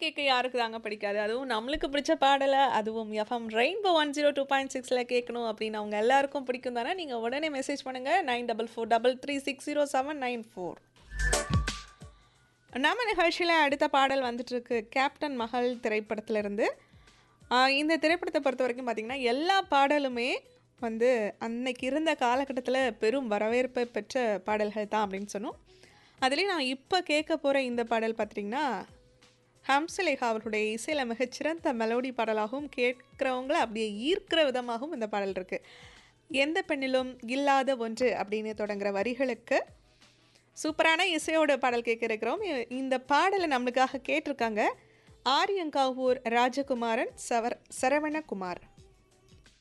கேட்க யாருக்கு தாங்க பிடிக்காது அதுவும் நம்மளுக்கு பிடிச்ச பாடலை அதுவும் FM rainbow one zero two point சிக்ஸில் கேட்கணும் அப்படின்னு அவங்க எல்லாருக்கும் பிடிக்கும் தானே நீங்கள் உடனே மெசேஜ் பண்ணுங்கள் nine double four double three six zero seven nine four நம்ம நிகழ்ச்சியில் அடுத்த பாடல் வந்துட்டு இருக்கு கேப்டன் மகள் திரைப்படத்திலிருந்து ஆஹ் இந்த திரைப்படத்தை பொறுத்த வரைக்கும் பார்த்திங்கன்னா எல்லா பாடலுமே வந்து அன்னைக்கு இருந்த காலகட்டத்தில் பெரும் வரவேற்பை பெற்ற பாடல்கள் தான் அப்படின்னு சொன்னோம் அதுலேயும் நான் இப்போ கேட்க போகிற இந்த பாடல் பார்த்திங்கன்னா ஹம்சலேகா அவர்களுடைய இசையில் மிகச்சிறந்த மெலோடி பாடலாகவும் கேட்குறவங்கள அப்படியே ஈர்க்கிற விதமாகவும் இந்த பாடல் இருக்குது எந்த பெண்ணிலும் இல்லாத ஒன்று அப்படின்னு தொடங்குற வரிகளுக்கு சூப்பரான இசையோட பாடல் கேட்க இருக்கிறோம் இ- இந்த பாடலை நம்மளுக்காக கேட்டிருக்காங்க ஆரியங்காவூர் ராஜகுமாரன் சவர் சரவணகுமார்